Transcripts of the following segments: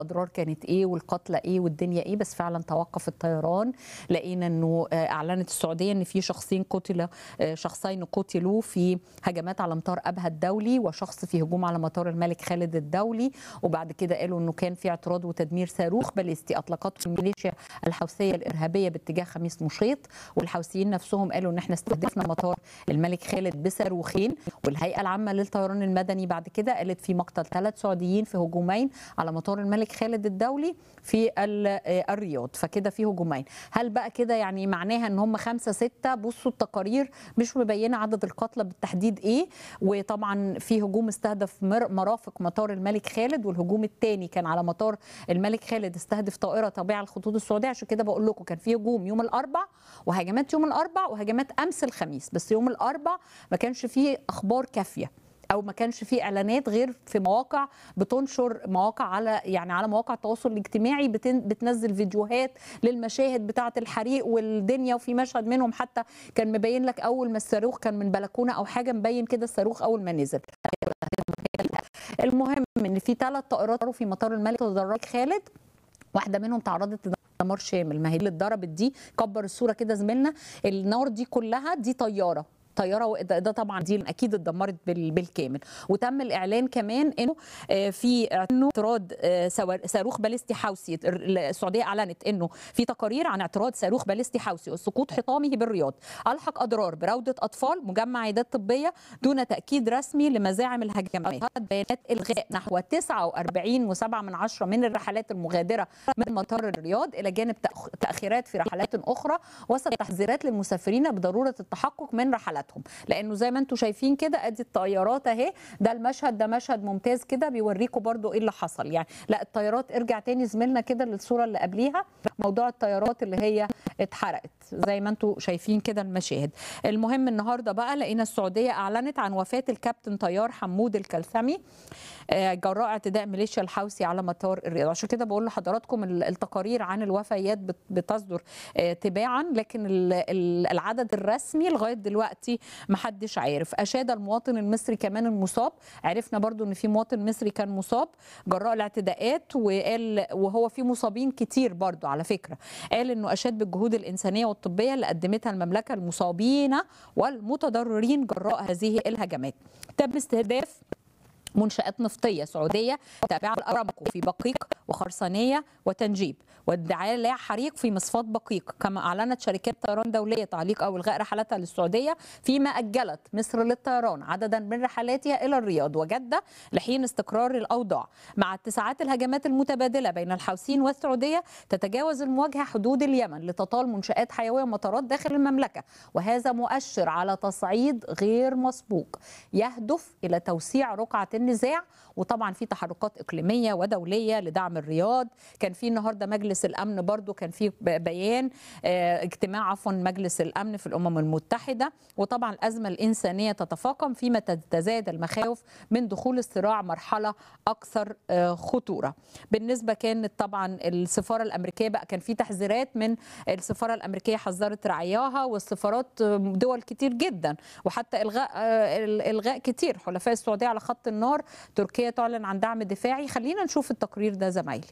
الاضرار كانت ايه والقتلى ايه والدنيا ايه بس فعلا توقف الطيران لقينا انه اعلنت السعوديه ان في شخصين قتل شخصين قتلوا في هجمات على مطار ابها الدولي وشخص في هجوم على مطار الملك خالد الدولي وبعد كده قالوا انه كان في اعتراض وتدمير صاروخ باليستي اطلقته الميليشيا الحوثيه الارهابيه باتجاه خميس مشيط والحوثيين نفسهم قالوا ان احنا استهدفنا مطار الملك خالد بصاروخين والهيئه العامه للطيران المدني بعد كده قالت في مقتل ثلاث سعوديين في هجومين على مطار الملك خالد الدولي في الرياض فكده في هجومين هل بقى كده يعني معناها ان هم خمسة ستة بصوا التقارير مش مبينة عدد القتلى بالتحديد ايه وطبعا في هجوم استهدف مرافق مطار الملك خالد والهجوم الثاني كان على مطار الملك خالد استهدف طائرة تابعة للخطوط السعودية عشان كده بقول لكم كان في هجوم يوم الأربع وهجمات يوم الأربع وهجمات أمس الخميس بس يوم الأربع ما كانش فيه أخبار كافية او ما كانش في اعلانات غير في مواقع بتنشر مواقع على يعني على مواقع التواصل الاجتماعي بتنزل فيديوهات للمشاهد بتاعه الحريق والدنيا وفي مشهد منهم حتى كان مبين لك اول ما الصاروخ كان من بلكونه او حاجه مبين كده الصاروخ اول ما نزل المهم ان في ثلاث طائرات في مطار الملك تدرج خالد واحده منهم تعرضت دمار شامل ما هي اللي اتضربت دي كبر الصوره كده زميلنا النار دي كلها دي طياره طياره ده طبعا دي اكيد اتدمرت بالكامل وتم الاعلان كمان انه في انه اعتراض صاروخ باليستي حوثي السعوديه اعلنت انه في تقارير عن اعتراض صاروخ باليستي حوثي وسقوط حطامه بالرياض الحق اضرار براوده اطفال مجمع عيادات طبيه دون تاكيد رسمي لمزاعم الهجمات بيانات الغاء نحو 49.7 من عشرة من الرحلات المغادره من مطار الرياض الى جانب تاخيرات في رحلات اخرى وسط تحذيرات للمسافرين بضروره التحقق من رحلات حالاتهم لانه زي ما انتم شايفين كده ادي الطيارات اهي ده المشهد ده مشهد ممتاز كده بيوريكم برضو ايه اللي حصل يعني لا الطيارات ارجع تاني زميلنا كده للصوره اللي قبليها موضوع الطيارات اللي هي اتحرقت زي ما انتم شايفين كده المشاهد المهم النهارده بقى لقينا السعوديه اعلنت عن وفاه الكابتن طيار حمود الكلثمي جراء اعتداء ميليشيا الحوثي على مطار الرياض عشان كده بقول لحضراتكم التقارير عن الوفيات بتصدر تباعا لكن العدد الرسمي لغايه دلوقتي ما حدش عارف اشاد المواطن المصري كمان المصاب عرفنا برضو ان في مواطن مصري كان مصاب جراء الاعتداءات وقال وهو في مصابين كتير برضو على فكره قال انه اشاد بالجهود الانسانيه والطبيه اللي قدمتها المملكه المصابين والمتضررين جراء هذه الهجمات تم استهداف منشآت نفطية سعودية تابعة لأرامكو في بقيق وخرسانية وتنجيب وادعاء لا حريق في مصفات بقيق كما أعلنت شركات طيران دولية تعليق أو إلغاء رحلاتها للسعودية فيما أجلت مصر للطيران عددا من رحلاتها إلى الرياض وجدة لحين استقرار الأوضاع مع اتساعات الهجمات المتبادلة بين الحوثيين والسعودية تتجاوز المواجهة حدود اليمن لتطال منشآت حيوية ومطارات داخل المملكة وهذا مؤشر على تصعيد غير مسبوق يهدف إلى توسيع رقعة النزاع وطبعا في تحركات اقليميه ودوليه لدعم الرياض كان في النهارده مجلس الامن برضو كان في بيان اجتماع عفوا مجلس الامن في الامم المتحده وطبعا الازمه الانسانيه تتفاقم فيما تزداد المخاوف من دخول الصراع مرحله اكثر خطوره بالنسبه كانت طبعا السفاره الامريكيه بقى كان في تحذيرات من السفاره الامريكيه حذرت رعاياها والسفارات دول كتير جدا وحتى الغاء الغاء كتير حلفاء السعوديه على خط النار تركيا تعلن عن دعم دفاعي خلينا نشوف التقرير ده زمايلي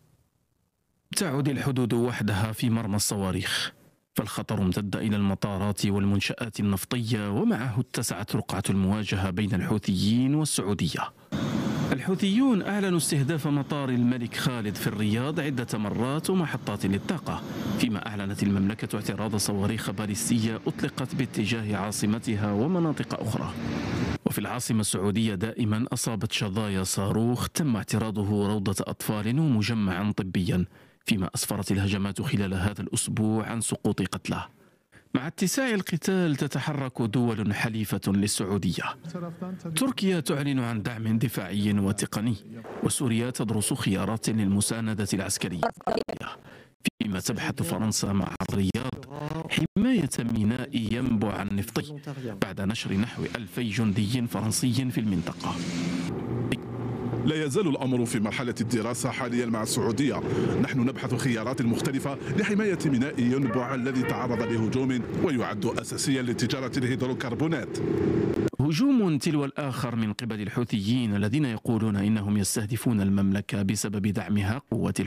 تعود الحدود وحدها في مرمى الصواريخ فالخطر امتد إلى المطارات والمنشآت النفطية ومعه اتسعت رقعة المواجهة بين الحوثيين والسعودية الحوثيون أعلنوا استهداف مطار الملك خالد في الرياض عدة مرات ومحطات للطاقة فيما أعلنت المملكة اعتراض صواريخ باليستية أطلقت باتجاه عاصمتها ومناطق أخرى وفي العاصمة السعودية دائما أصابت شظايا صاروخ تم اعتراضه روضة أطفال ومجمعا طبيا فيما أسفرت الهجمات خلال هذا الأسبوع عن سقوط قتلى مع اتساع القتال تتحرك دول حليفة للسعودية تركيا تعلن عن دعم دفاعي وتقني وسوريا تدرس خيارات للمساندة العسكرية فيما تبحث فرنسا مع الرياض حماية ميناء ينبع النفطي بعد نشر نحو ألفي جندي فرنسي في المنطقة لا يزال الأمر في مرحلة الدراسة حاليا مع السعودية نحن نبحث خيارات مختلفة لحماية ميناء ينبع الذي تعرض لهجوم ويعد أساسيا لتجارة الهيدروكربونات هجوم تلو الآخر من قبل الحوثيين الذين يقولون إنهم يستهدفون المملكة بسبب دعمها قوة